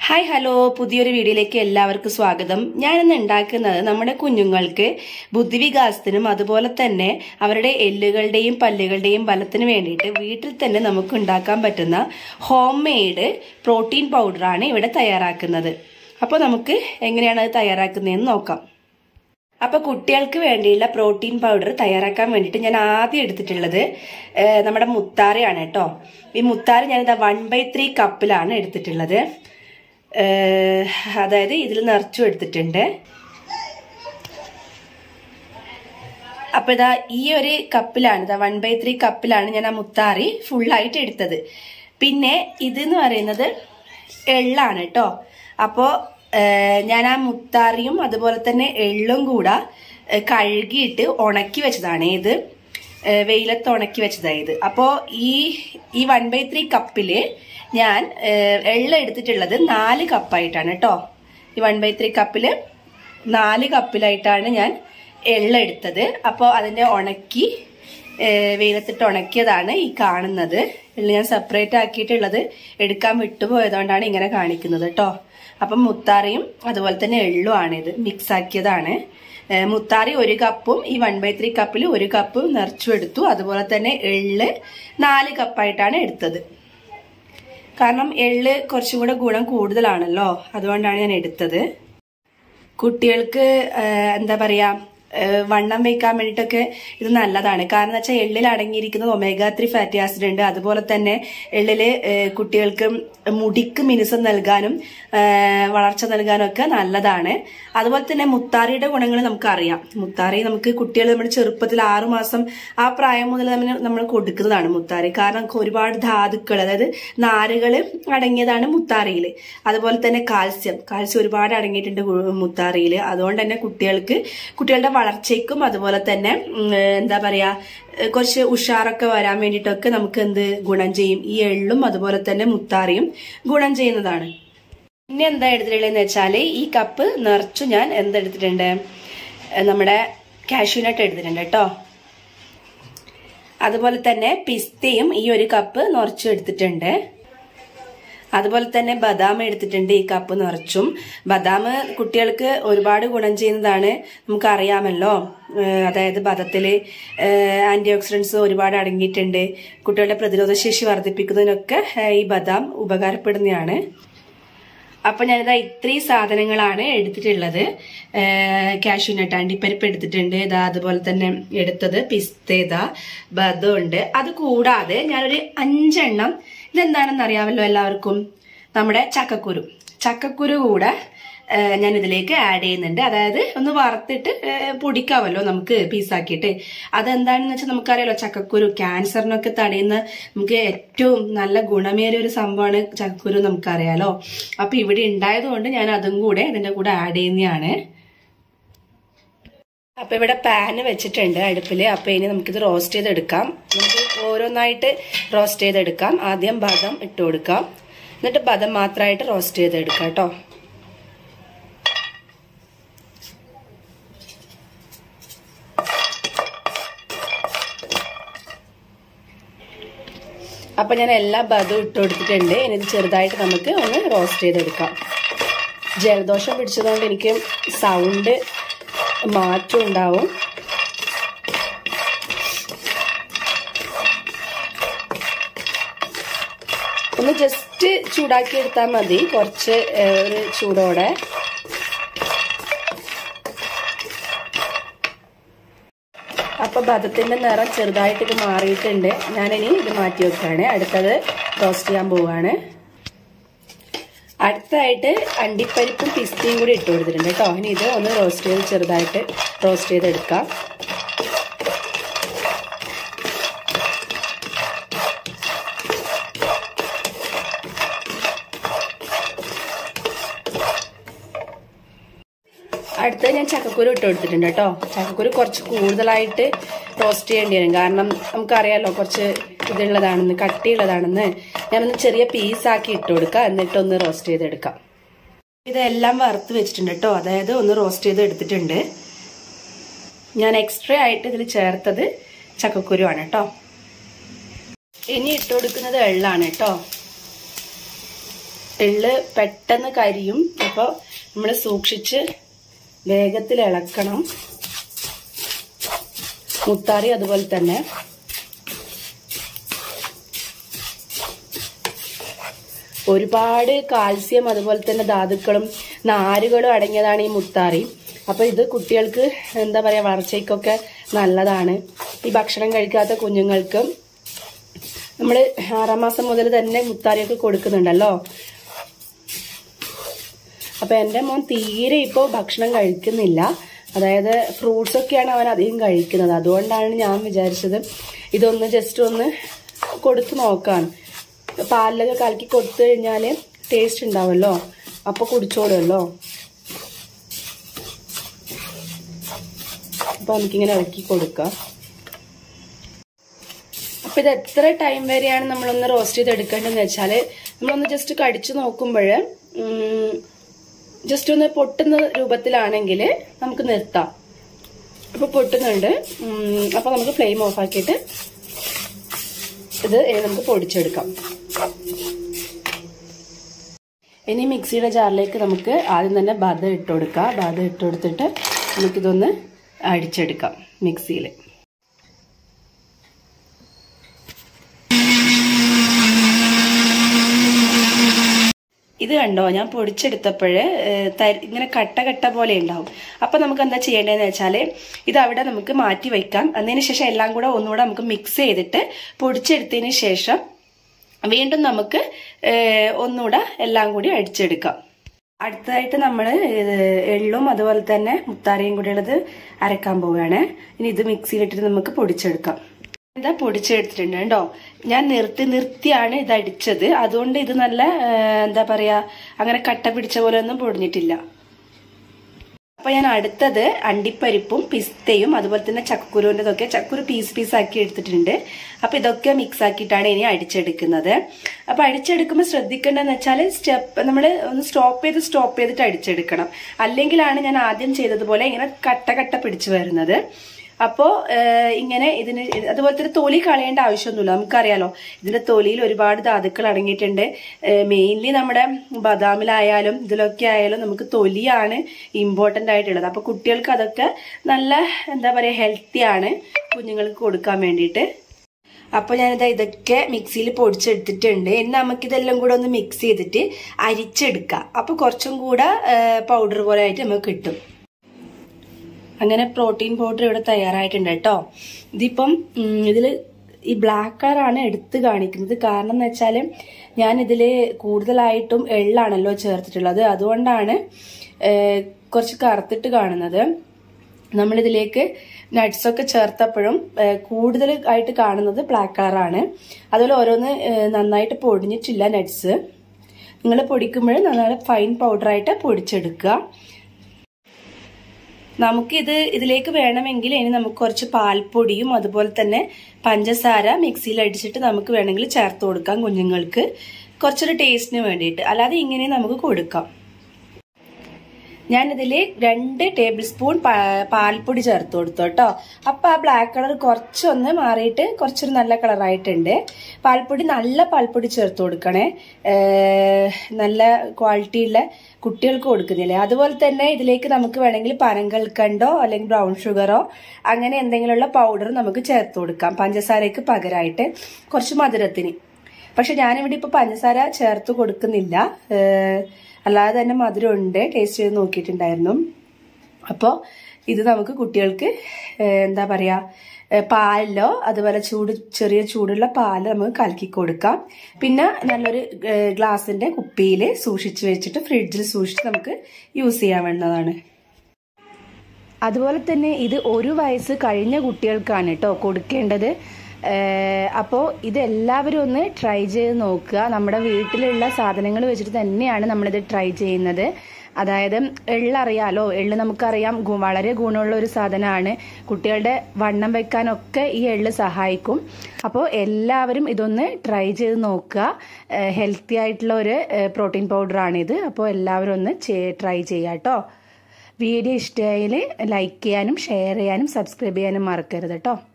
hi hello പുതിയൊരു വീഡിയോയിലേക്ക് എല്ലാവർക്കും സ്വാഗതം ഞാനിന്ന് ഉണ്ടാക്കുന്നത് നമ്മുടെ കുഞ്ഞുങ്ങൾക്ക് ബുദ്ധിവികാസത്തിനും അതുപോലെ തന്നെ അവരുടെ എല്ലുകളുടെയും പല്ലുകളുടെയും ബലത്തിനും വേണ്ടിയിട്ട് വീട്ടിൽ തന്നെ നമുക്ക് ഉണ്ടാക്കാൻ പറ്റുന്ന ഹോം മെയ്ഡ് പ്രോട്ടീൻ പൗഡറാണ് ഇവിടെ തയ്യാറാക്കുന്നത് അപ്പോൾ നമുക്ക് എങ്ങനെയാണ് അത് തയ്യാറാക്കുന്നതെന്ന് നോക്കാം അപ്പോൾ കുട്ടികൾക്ക് വേണ്ടിയുള്ള പ്രോട്ടീൻ പൗഡർ തയ്യാറാക്കാൻ വേണ്ടിയിട്ട് ഞാൻ ആദ്യം എടുത്തിട്ടുള്ളത് ഏഹ്, നമ്മുടെ മുത്താരയാണ് കേട്ടോ ഈ മുത്താര ഞാനിതാ വൺ ബൈ ത്രീ കപ്പിലാണ് എടുത്തിട്ടുള്ളത് ഏഹ്, അതായത് ഇതിൽ നിറച്ചും എടുത്തിട്ടുണ്ട് അപ്പൊ ഇതാ ഈ ഒരു കപ്പിലാണ് ഇതാ വൺ ബൈ ത്രീ കപ്പിലാണ് ഞാൻ ആ മുത്താറി ഫുള്ളായിട്ട് എടുത്തത് പിന്നെ ഇതെന്ന് പറയുന്നത് എള്ളാണ് കേട്ടോ അപ്പോൾ ഞാൻ ആ മുത്താറിയും അതുപോലെ തന്നെ എള്ളും കൂടെ ഏഹ്, കഴുകിയിട്ട് ഉണക്കി വെച്ചതാണ് ഇത് ഏഹ്, വെയിലത്ത് ഉണക്കി വെച്ചതായത് അപ്പോൾ ഈ ഈ വൺ ബൈ ത്രീ കപ്പില് ഞാൻ ഏഹ്, എള്ള എടുത്തിട്ടുള്ളത് നാല് കപ്പായിട്ടാണ് കേട്ടോ ഈ വൺ ബൈ ത്രീ കപ്പില് നാല് കപ്പിലായിട്ടാണ് ഞാൻ എള്ള എടുത്തത് അപ്പോൾ അതിന്റെ ഉണക്കി ഏഹ്, വെയിലത്തിട്ട് ഉണക്കിയതാണ് ഈ കാണുന്നത് എള്ള് ഞാൻ സെപ്പറേറ്റ് ആക്കിയിട്ടുള്ളത് എടുക്കാൻ വിട്ടുപോയതുകൊണ്ടാണ് ഇങ്ങനെ കാണിക്കുന്നത് കേട്ടോ അപ്പം മുത്താറിയും അതുപോലെ തന്നെ എള്ളുമാണ് ഇത് മിക്സ് ആക്കിയതാണ് ഏഹ്, മുത്താറി ഒരു കപ്പും ഈ വൺ ബൈ ത്രീ കപ്പിൽ ഒരു കപ്പും നിറച്ചു എടുത്തു അതുപോലെ തന്നെ എള്ള് നാല് കപ്പായിട്ടാണ് എടുത്തത് കാരണം എള്ള് കുറച്ചും കൂടെ ഗുണം കൂടുതലാണല്ലോ അതുകൊണ്ടാണ് ഞാൻ എടുത്തത് കുട്ടികൾക്ക് ഏഹ്, എന്താ പറയാ ഏഹ്, വണ്ണം വെക്കാൻ വേണ്ടിയിട്ടൊക്കെ ഇത് നല്ലതാണ് കാരണം എന്ന് വെച്ചാൽ എള്ളിൽ അടങ്ങിയിരിക്കുന്നത് ഒമേഗ ത്രീ ഫാറ്റി ആസിഡ് ഉണ്ട് അതുപോലെ തന്നെ എള്ളില് ഏഹ്, കുട്ടികൾക്ക് മുടിക്ക് മിനുസം നൽകാനും ഏഹ്, വളർച്ച നൽകാനും ഒക്കെ നല്ലതാണ് അതുപോലെ തന്നെ മുത്താറിയുടെ ഗുണങ്ങൾ നമുക്കറിയാം മുത്താറി നമുക്ക് കുട്ടികൾ നമ്മുടെ ചെറുപ്പത്തിൽ ആറു മാസം ആ പ്രായം മുതൽ നമ്മൾ നമ്മൾ കൊടുക്കുന്നതാണ് മുത്താറി കാരണം ഒരുപാട് ധാതുക്കൾ അതായത് നാരുകൾ അടങ്ങിയതാണ് മുത്താറിയിൽ അതുപോലെ തന്നെ കാൽസ്യം കാൽസ്യം ഒരുപാട് അടങ്ങിയിട്ടുണ്ട് ഗു- മുത്താറിയിൽ അതുകൊണ്ട് തന്നെ കുട്ടികൾക്ക് കുട്ടികളുടെ വളർച്ചയ്ക്കും അതുപോലെ തന്നെ ഉം, എന്താ പറയാ ഏഹ് കുറച്ച് ഉഷാറൊക്കെ വരാൻ വേണ്ടിയിട്ടൊക്കെ നമുക്ക് എന്ത് ഗുണം ചെയ്യും ഈ എള്ളും അതുപോലെ തന്നെ മുത്താറിയും ഗുണം ചെയ്യുന്നതാണ് പിന്നെ എന്താ എടുത്തിട്ടുള്ളതെന്ന് വെച്ചാൽ ഈ കപ്പ് നിറച്ചു ഞാൻ എന്തെടുത്തിട്ടുണ്ട് ഏഹ് നമ്മുടെ കാഷ്യൂനട്ട് എടുത്തിട്ടുണ്ട് കേട്ടോ അതുപോലെ തന്നെ പിസ്തയും ഈ ഒരു കപ്പ് നിറച്ചു എടുത്തിട്ടുണ്ട് അതുപോലെ തന്നെ ബദാം എടുത്തിട്ടുണ്ട് ഈ കപ്പ് നിറച്ചും ബദാം കുട്ടികൾക്ക് ഒരുപാട് ഗുണം ചെയ്യുന്നതാണ് നമുക്കറിയാമല്ലോ ഏഹ് അതായത് ബദത്തില് ആന്റി ഓക്സിഡൻസ് ഒരുപാട് അടങ്ങിയിട്ടുണ്ട് കുട്ടികളുടെ പ്രതിരോധ ശേഷി വർദ്ധിപ്പിക്കുന്നതിനൊക്കെ ഏഹ് ഈ ബദാം ഉപകാരപ്പെടുന്നതാണ് അപ്പൊ ഞാനിതാ ഇത്രയും സാധനങ്ങളാണ് എടുത്തിട്ടുള്ളത് കാഷ്യൂനട്ട് അണ്ടിപ്പരിപ്പ് എടുത്തിട്ടുണ്ട് ഇതാ അതുപോലെ തന്നെ എടുത്തത് പിസ്ത ഇതാ ബദം ഉണ്ട് അത് കൂടാതെ ഞാനൊരു അഞ്ചെണ്ണം ഇതെന്താണെന്ന് അറിയാമല്ലോ എല്ലാവർക്കും നമ്മുടെ ചക്കക്കുരു ചക്കക്കുരു കൂടെ ഏഹ് ഞാൻ ഇതിലേക്ക് ആഡ് ചെയ്യുന്നുണ്ട് അതായത് ഒന്ന് വറുത്തിട്ട് ഏഹ് പൊടിക്കാമല്ലോ നമുക്ക് പീസാക്കിയിട്ട് അതെന്താണെന്ന് വെച്ചാൽ നമുക്കറിയാലോ ചക്കക്കുരു ക്യാൻസറിനൊക്കെ തടയുന്ന നമുക്ക് ഏറ്റവും നല്ല ഗുണമേറിയ ഒരു സംഭവമാണ് ചക്കക്കുരു നമുക്കറിയാലോ അപ്പൊ ഇവിടെ ഉണ്ടായതുകൊണ്ട് ഞാൻ അതും കൂടെ ഇതിന്റെ കൂടെ ആഡ് ചെയ്യുന്നതാണ് അപ്പൊ ഇവിടെ പാന് വെച്ചിട്ടുണ്ട് അടുപ്പില് അപ്പൊ ഇനി നമുക്കിത് റോസ്റ്റ് ചെയ്തെടുക്കാം നമുക്ക് ഓരോന്നായിട്ട് റോസ്റ്റ് ചെയ്തെടുക്കാം ആദ്യം ബദം ഇട്ട് കൊടുക്കാം എന്നിട്ട് ബദം മാത്രമായിട്ട് റോസ്റ്റ് ചെയ്തെടുക്കാം കേട്ടോ അപ്പൊ ഞാൻ എല്ലാ ബദവും ഇട്ട് കൊടുത്തിട്ടുണ്ട് ഇനി ഇത് ചെറുതായിട്ട് നമുക്ക് ഒന്ന് റോസ്റ്റ് ചെയ്തെടുക്കാം ജലദോഷം പിടിച്ചതുകൊണ്ട് എനിക്ക് സൗണ്ട് മാറ്റം ഉണ്ടാവും ഒന്ന് ജസ്റ്റ് ചൂടാക്കി എടുത്താൽ മതി കുറച്ച് ഏഹ്, ഒരു ചൂടോടെ അപ്പൊ ബദത്തിന്റെ നിറം ചെറുതായിട്ട് ഇത് മാറിയിട്ടുണ്ട് ഞാനിനി ഇത് മാറ്റി വെക്കുകയാണ് അടുത്തത് റോസ്റ്റ് ചെയ്യാൻ പോവുകയാണ് അടുത്തായിട്ട് അണ്ടിപ്പരിപ്പും പിസ്തയും കൂടി ഇട്ട് കൊടുത്തിട്ടുണ്ട് കേട്ടോ ഇനി ഇത് ഒന്ന് റോസ്റ്റ് ചെയ്ത് ചെറുതായിട്ട് റോസ്റ്റ് ചെയ്തെടുക്കാം അടുത്തത് ഞാൻ ചക്കക്കുരു ഇട്ട് കൊടുത്തിട്ടുണ്ട് കേട്ടോ ചക്കക്കുരു കുറച്ച് കൂടുതലായിട്ട് റോസ്റ്റ് ചെയ്യേണ്ടി വരും കാരണം നമുക്കറിയാലോ കുറച്ച് ഇതുള്ളതാണെന്ന് കട്ടിയുള്ളതാണെന്ന് ഞാനൊന്ന് ചെറിയ പീസാക്കി ഇട്ട് കൊടുക്കാം എന്നിട്ടൊന്ന് റോസ്റ്റ് ചെയ്തെടുക്കാം ഇതെല്ലാം വറുത്ത് വെച്ചിട്ടുണ്ട് കേട്ടോ അതായത് ഒന്ന് റോസ്റ്റ് ചെയ്ത് എടുത്തിട്ടുണ്ട് ഞാൻ എക്സ്ട്രാ ആയിട്ട് ഇതിൽ ചേർത്തത് ചക്കക്കുരു ആണ് കേട്ടോ ഇനി ഇട്ട് കൊടുക്കുന്നത് എള്ളാണ് കേട്ടോ എള്ള് പെട്ടെന്ന് കരിയും അപ്പോൾ നമ്മൾ സൂക്ഷിച്ച് വേഗത്തിൽ ഇളക്കണം മുത്താറി അതുപോലെ തന്നെ ഒരുപാട് കാൽസ്യം അതുപോലെ തന്നെ ധാതുക്കളും നാരുകളും അടങ്ങിയതാണ് ഈ മുത്താറി അപ്പൊ ഇത് കുട്ടികൾക്ക് എന്താ പറയാ വളർച്ചയ്ക്കൊക്കെ നല്ലതാണ് ഈ ഭക്ഷണം കഴിക്കാത്ത കുഞ്ഞുങ്ങൾക്ക് നമ്മൾ ആറാം മാസം മുതൽ തന്നെ മുത്താറിയൊക്കെ കൊടുക്കുന്നുണ്ടല്ലോ അപ്പൊ എൻ്റെ മോൻ തീരെ ഇപ്പോൾ ഭക്ഷണം കഴിക്കുന്നില്ല അതായത് ഫ്രൂട്ട്സ് ഒക്കെയാണ് അവൻ അധികം കഴിക്കുന്നത് അതുകൊണ്ടാണ് ഞാൻ വിചാരിച്ചത് ഇതൊന്ന് ജസ്റ്റ് ഒന്ന് കൊടുത്തു നോക്കാൻ പാലിലൊക്കെ കലക്കി കൊടുത്തു കഴിഞ്ഞാൽ ടേസ്റ്റ് ഉണ്ടാവുമല്ലോ അപ്പോൾ കുടിച്ചോളുമല്ലോ അപ്പോൾ നമുക്കിങ്ങനെ ഇളക്കി കൊടുക്കാം അപ്പൊ ഇത് എത്ര ടൈം വരെയാണ് നമ്മളൊന്ന് റോസ്റ്റ് ചെയ്ത് എടുക്കേണ്ടതെന്ന് വെച്ചാൽ നമ്മളൊന്ന് ജസ്റ്റ് കടിച്ചു നോക്കുമ്പോൾ ജസ്റ്റ് ഒന്ന് പൊട്ടുന്ന രൂപത്തിലാണെങ്കിൽ നമുക്ക് നിർത്താം അപ്പൊ പൊട്ടുന്നുണ്ട് ഉം, അപ്പൊ നമുക്ക് ഫ്ലെയിം ഓഫ് ആക്കിയിട്ട് ഇത് നമുക്ക് പൊടിച്ചെടുക്കാം ഇനി മിക്സിയുടെ ജാറിലേക്ക് നമുക്ക് ആദ്യം തന്നെ ബദ ഇട്ട് കൊടുക്കാം ബദ ഇട്ട് കൊടുത്തിട്ട് നമുക്കിതൊന്ന് അടിച്ചെടുക്കാം മിക്സിയിൽ ഇത് കണ്ടോ ഞാൻ പൊടിച്ചെടുത്തപ്പോഴ് ഇങ്ങനെ കട്ട കട്ട പോലെ ഉണ്ടാവും അപ്പൊ നമുക്ക് എന്താ ചെയ്യേണ്ടതെന്ന് വെച്ചാൽ ഇത് അവിടെ നമുക്ക് മാറ്റി വെക്കാം അതിന് ശേഷം എല്ലാം കൂടെ ഒന്നുകൂടെ നമുക്ക് മിക്സ് ചെയ്തിട്ട് പൊടിച്ചെടുത്തതിന് ശേഷം വീണ്ടും നമുക്ക് ഏഹ്, ഒന്നുകൂടെ എല്ലാം കൂടി അടിച്ചെടുക്കാം അടുത്തതായിട്ട് നമ്മൾ എള്ളും അതുപോലെ തന്നെ മുത്താറിയും കൂടി ഉള്ളത് അരക്കാൻ പോവുകയാണ് ഇനി ഇത് മിക്സിയിലിട്ടിട്ട് നമുക്ക് പൊടിച്ചെടുക്കാം എന്താ പൊടിച്ചെടുത്തിട്ടുണ്ട് കേട്ടോ ഞാൻ നിർത്തി നിർത്തിയാണ് ഇത് അടിച്ചത് അതുകൊണ്ട് ഇത് നല്ല ആ, എന്താ പറയാ അങ്ങനെ കട്ട പിടിച്ച പോലെ ഒന്നും പൊടിഞ്ഞിട്ടില്ല അപ്പൊ ഞാൻ അടുത്തത് അണ്ടിപ്പരിപ്പും പിസ്തയും അതുപോലെ തന്നെ ചക്കുരുവിന്റെ ഇതൊക്കെ ചക്കുരു പീസ് പീസ് ആക്കി എടുത്തിട്ടുണ്ട് അപ്പൊ ഇതൊക്കെ മിക്സ് ആക്കിയിട്ടാണ് ഇനി അടിച്ചെടുക്കുന്നത് അപ്പൊ അടിച്ചെടുക്കുമ്പോൾ ശ്രദ്ധിക്കേണ്ടതെന്ന് വെച്ചാൽ സ്റ്റെപ്പ് നമ്മൾ ഒന്ന് സ്റ്റോപ്പ് ചെയ്ത് സ്റ്റോപ്പ് ചെയ്തിട്ട് അടിച്ചെടുക്കണം അല്ലെങ്കിലാണ് ഞാൻ ആദ്യം ചെയ്തതുപോലെ ഇങ്ങനെ കട്ട കട്ട പിടിച്ചു വരുന്നത് അപ്പോ ഏഹ്, ഇങ്ങനെ ഇതിന് അതുപോലെ തന്നെ തൊലി കളയേണ്ട ആവശ്യമൊന്നുമില്ല നമുക്കറിയാലോ ഇതിന്റെ തൊലിയിൽ ഒരുപാട് ധാതുക്കൾ അടങ്ങിയിട്ടുണ്ട് മെയിൻലി നമ്മുടെ ബദാമിലായാലും ഇതിലൊക്കെ ആയാലും നമുക്ക് തൊലിയാണ് ഇമ്പോർട്ടന്റ് ആയിട്ടുള്ളത് അപ്പൊ കുട്ടികൾക്ക് അതൊക്കെ നല്ല എന്താ പറയാ ഹെൽത്തി ആണ് കുഞ്ഞുങ്ങൾക്ക് കൊടുക്കാൻ വേണ്ടിയിട്ട് അപ്പൊ ഞാനിതാ ഇതൊക്കെ മിക്സിയിൽ പൊടിച്ചെടുത്തിട്ടുണ്ട് ഇനി നമുക്കിതെല്ലാം കൂടെ ഒന്ന് മിക്സ് ചെയ്തിട്ട് അരിച്ചെടുക്കാം അപ്പൊ കുറച്ചും കൂടെ പൗഡർ പോലെ ആയിട്ട് നമുക്ക് കിട്ടും അങ്ങനെ പ്രോട്ടീൻ പൗഡർ ഇവിടെ തയ്യാറായിട്ടുണ്ട് കേട്ടോ ഇതിപ്പം ഇതിൽ ഈ ബ്ലാക്ക് കളറാണ് എടുത്ത് കാണിക്കുന്നത് കാരണം എന്ന് വെച്ചാൽ ഞാൻ ഇതിൽ കൂടുതലായിട്ടും എള്ളാണല്ലോ ചേർത്തിട്ടുള്ളത് അതുകൊണ്ടാണ് ഏഹ്, കുറച്ച് കറുത്തിട്ട് കാണുന്നത് നമ്മളിതിലേക്ക് നട്ട്സ് ഒക്കെ ചേർത്തപ്പോഴും ഏഹ്, കൂടുതൽ ആയിട്ട് കാണുന്നത് ബ്ലാക്ക് കളറാണ് അതുപോലെ ഓരോന്ന് ഏഹ്, നന്നായിട്ട് പൊടിഞ്ഞിട്ടില്ല നട്ട്സ് നിങ്ങൾ പൊടിക്കുമ്പോൾ നന്നായി ഫൈൻ പൗഡറായിട്ട് പൊടിച്ചെടുക്കുക നമുക്കിത് ഇതിലേക്ക് വേണമെങ്കിൽ ഇനി നമുക്ക് കുറച്ച് പാൽപ്പൊടിയും അതുപോലെ തന്നെ പഞ്ചസാര മിക്സിയിൽ അടിച്ചിട്ട് നമുക്ക് വേണമെങ്കിൽ ചേർത്ത് കൊടുക്കാം കുഞ്ഞുങ്ങൾക്ക് കുറച്ചൊരു ടേസ്റ്റിന് വേണ്ടിയിട്ട് അല്ലാതെ ഇങ്ങനെ നമുക്ക് കൊടുക്കാം ഞാനിതിൽ രണ്ട് ടേബിൾ സ്പൂൺ പാ- പാൽപ്പൊടി ചേർത്ത് കൊടുത്തു കേട്ടോ അപ്പൊ ആ ബ്ലാക്ക് കളർ കുറച്ചൊന്ന് മാറിയിട്ട് കുറച്ചൊരു നല്ല കളറായിട്ടുണ്ട് പാൽപ്പൊടി നല്ല പാൽപ്പൊടി ചേർത്ത് കൊടുക്കണേ ഏഹ് നല്ല ക്വാളിറ്റിയുള്ള കുട്ടികൾക്ക് കൊടുക്കുന്നില്ലേ അതുപോലെ തന്നെ ഇതിലേക്ക് നമുക്ക് വേണമെങ്കിൽ പനങ്കൽക്കണ്ടോ അല്ലെങ്കിൽ ബ്രൗൺ ഷുഗറോ അങ്ങനെ എന്തെങ്കിലുമുള്ള പൗഡർ നമുക്ക് ചേർത്ത് കൊടുക്കാം പഞ്ചസാരയ്ക്ക് പകരമായിട്ട് കുറച്ച് മധുരത്തിന് പക്ഷെ ഞാനിവിടെ ഇപ്പൊ പഞ്ചസാര ചേർത്ത് കൊടുക്കുന്നില്ല ഏഹ് അല്ലാതെ തന്നെ മധുരമുണ്ട് ടേസ്റ്റ് ചെയ്ത് നോക്കിയിട്ടുണ്ടായിരുന്നു അപ്പോൾ ഇത് നമുക്ക് കുട്ടികൾക്ക് ഏഹ് എന്താ പറയാ ഏഹ് പാലിലോ അതുപോലെ ചൂട് ചെറിയ ചൂടുള്ള പാല് നമുക്ക് കലക്കി കൊടുക്കാം പിന്നെ നല്ലൊരു ഏഹ് ഗ്ലാസിന്റെ കുപ്പിയിൽ സൂക്ഷിച്ച് വെച്ചിട്ട് ഫ്രിഡ്ജിൽ സൂക്ഷിച്ച് നമുക്ക് യൂസ് ചെയ്യാവുന്നതാണ് അതുപോലെ തന്നെ ഇത് ഒരു വയസ്സ് കഴിഞ്ഞ കുട്ടികൾക്കാണ് കേട്ടോ കൊടുക്കേണ്ടത് അപ്പോൾ ഇത് എല്ലാവരും ഒന്ന് ട്രൈ ചെയ്ത് നോക്കുക നമ്മുടെ വീട്ടിലുള്ള സാധനങ്ങൾ വെച്ചിട്ട് തന്നെയാണ് നമ്മളിത് ട്രൈ ചെയ്യുന്നത് അതായത് എള്ളറിയാലോ എള്ള് നമുക്കറിയാം ഗു- വളരെ ഗുണമുള്ള ഒരു സാധനമാണ് കുട്ടികളുടെ വണ്ണം വെക്കാനൊക്കെ ഈ എള്ള് സഹായിക്കും അപ്പോൾ എല്ലാവരും ഇതൊന്ന് ട്രൈ ചെയ്ത് നോക്കുക ഹെൽത്തി ആയിട്ടുള്ള ഒരു പ്രോട്ടീൻ പൗഡറാണിത് അപ്പോൾ എല്ലാവരും ഒന്ന് ട്രൈ ചെയ്യുക കേട്ടോ വീഡിയോ ഇഷ്ടമായാൽ ലൈക്ക് ചെയ്യാനും ഷെയർ ചെയ്യാനും സബ്സ്ക്രൈബ് ചെയ്യാനും മറക്കരുത് കേട്ടോ